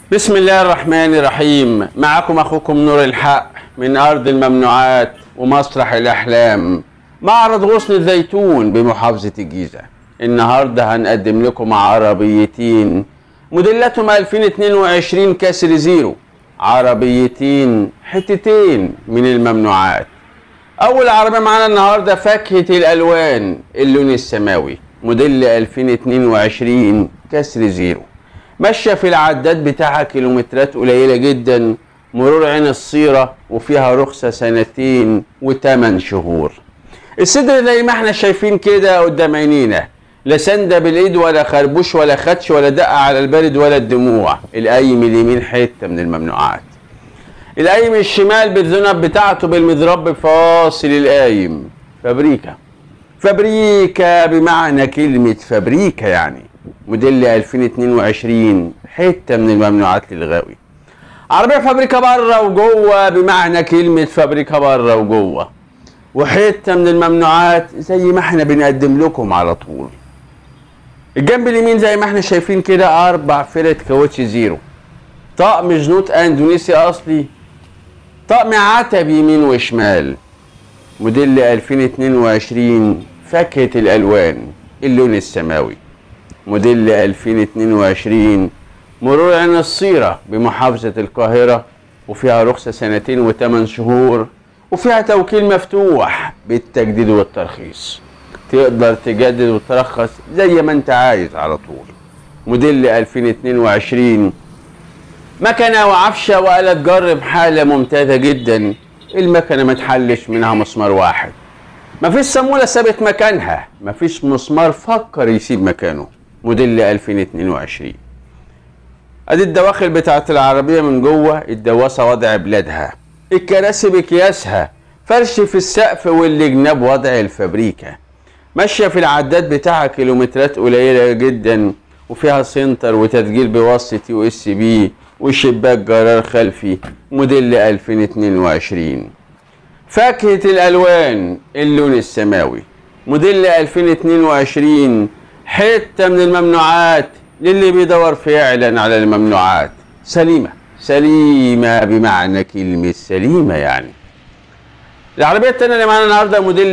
بسم الله الرحمن الرحيم معكم اخوكم نور الحق من ارض الممنوعات ومسرح الاحلام معرض غصن الزيتون بمحافظه الجيزه النهارده هنقدم لكم عربيتين موديلاتهم 2022 كسر زيرو عربيتين حتتين من الممنوعات اول عربيه معانا النهارده فاكهه الالوان اللون السماوي موديل 2022 كسر زيرو ماشيه في العداد بتاعها كيلومترات قليله جدا مرور عين الصيره وفيها رخصه سنتين وثمان شهور الصدر زي ما احنا شايفين كده قدام عينينا لا سنده بالايد ولا خربوش ولا خدش ولا دقه على البارد ولا الدموع القايم اليمين حته من الممنوعات القايم الشمال بالذنب بتاعته بالمضرب فاصل القايم فابريكا فابريكا بمعنى كلمة فابريكا يعني موديل 2022 حتة من الممنوعات للغاوي عربية فابريكا بره وجوه بمعنى كلمة فابريكا بره وجوه وحتة من الممنوعات زي ما احنا بنقدم لكم على طول الجنب اليمين زي ما احنا شايفين كده اربع فرد كاوتش زيرو طقم جنوط اندونيسي اصلي طقم عتب يمين وشمال موديل 2022 فاكهة الألوان اللون السماوي موديل 2022 مرور عين الصيرة بمحافظة القاهرة وفيها رخصة سنتين وثمان شهور وفيها توكيل مفتوح بالتجديد والترخيص تقدر تجدد وترخص زي ما انت عايز على طول موديل 2022 مكنة وعفشة وآلة جر بحالة ممتازة جدا المكنة ما تحلش منها مسمار واحد مفيش صامولة سابت مكانها مفيش مسمار فكر يسيب مكانه موديل 2022 ادي الدواخل بتاعت العربية من جوه الدواسة وضع بلادها الكراسي بكياسها فرش في السقف والجناب وضع الفابريكا ماشية في العداد بتاعها كيلومترات قليلة جدا وفيها سنتر وتسجيل بواسطة يو اس بي وشباك جرار خلفي موديل 2022 فاكهة الألوان اللون السماوي موديل 2022 حتة من الممنوعات للي بيدور فعلا على الممنوعات سليمة سليمة بمعنى كلمة سليمة يعني العربية التانية اللي معانا النهاردة موديل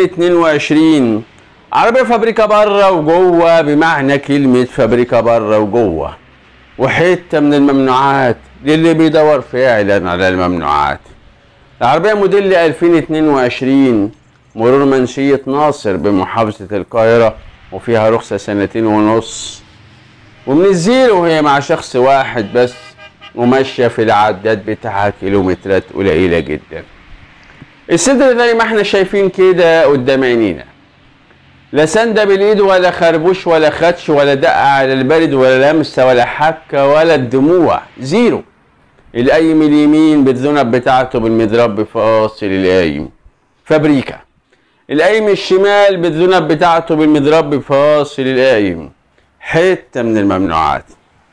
2022 عربية فابريكا بره وجوه بمعنى كلمة فابريكا بره وجوه وحته من الممنوعات للي بيدور فعلا على الممنوعات العربية موديل 2022 مرور منشية ناصر بمحافظة القاهرة وفيها رخصة سنتين ونص ومن الزيرو هي مع شخص واحد بس وماشية في العداد بتاعها كيلومترات قليلة جدا الصدر زي ما احنا شايفين كده قدام عينينا لا سندة بالايد ولا خربوش ولا خدش ولا دقة على البارد ولا لمسة ولا حكة ولا الدموع زيرو القايم اليمين بالذنب بتاعته بالمضرب فاصل القايم فابريكا القايم الشمال بالذنب بتاعته بالمضرب فاصل القايم حتة من الممنوعات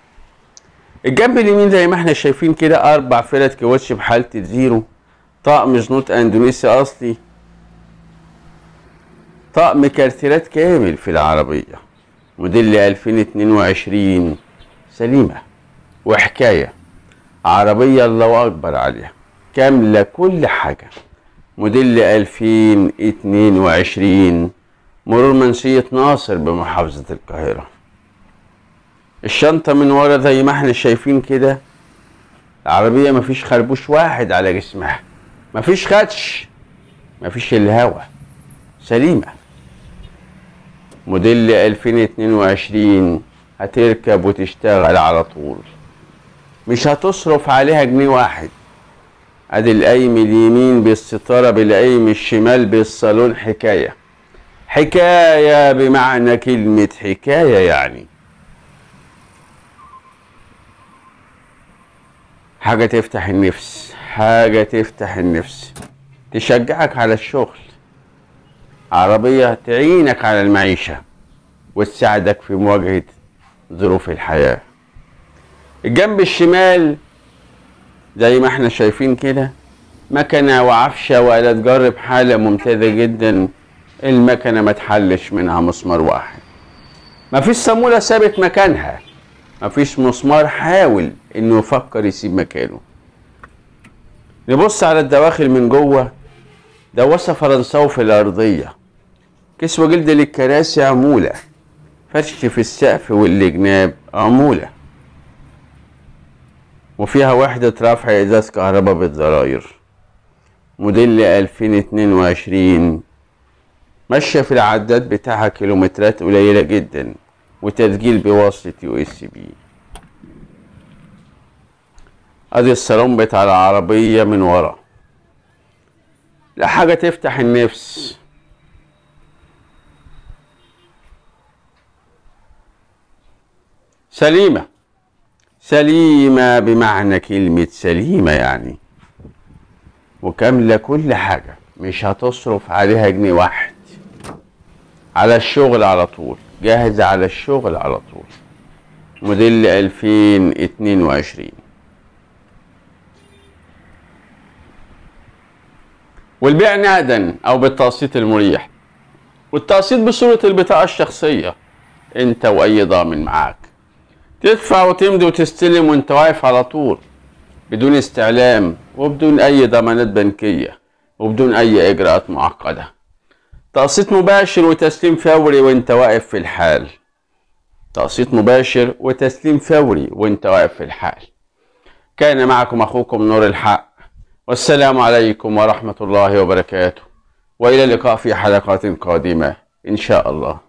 الجنب اليمين زي ما احنا شايفين كده اربع فرد كاوتش بحالة الزيرو طقم جنوط اندونيسي اصلي طقم كارتيرات كامل في العربية موديل 2022 سليمة وحكاية عربية الله أكبر عليها كاملة كل حاجة موديل 2022 مرور منشية ناصر بمحافظة القاهرة الشنطة من ورا زي ما احنا شايفين كده العربية مفيش خربوش واحد على جسمها مفيش خدش مفيش الهوا سليمة موديل 2022 هتركب وتشتغل على طول مش هتصرف عليها جنيه واحد ادي القايم اليمين بالستارة بالقايم الشمال بالصالون حكاية حكاية بمعنى كلمة حكاية يعني حاجة تفتح النفس حاجة تفتح النفس تشجعك على الشغل عربية تعينك على المعيشة وتساعدك في مواجهة ظروف الحياة الجنب الشمال زي ما احنا شايفين كده مكنة وعفشة وآلة جر بحالة ممتازة جدا المكنة ما تحلش منها مسمار واحد مفيش صامولة ثابت مكانها مفيش مسمار حاول انه يفكر يسيب مكانه نبص على الدواخل من جوه دواسة فرنساوي في الأرضية كسوة جلد للكراسي عمولة فرش في السقف والجناب عمولة وفيها وحدة رفع إزاز كهرباء بالزراير موديل 2022 ماشية في العداد بتاعها كيلومترات قليلة جدا وتسجيل بواسطة يو اس بي ادي الصالون بتاع العربية من ورا لا حاجة تفتح النفس سليمة سليمة بمعنى كلمة سليمة يعني وكاملة كل حاجة مش هتصرف عليها جنيه واحد على الشغل على طول جاهزة على الشغل على طول موديل 2022 والبيع نقدا او بالتقسيط المريح والتقسيط بصورة البطاقة الشخصية انت واي ضامن معاك تدفع وتمضي وتستلم وانت واقف على طول بدون استعلام وبدون اي ضمانات بنكية وبدون اي اجراءات معقدة تقسيط مباشر وتسليم فوري وانت واقف في الحال تقسيط مباشر وتسليم فوري وانت واقف في الحال كان معكم اخوكم نور الحق والسلام عليكم ورحمة الله وبركاته والى اللقاء في حلقات قادمة ان شاء الله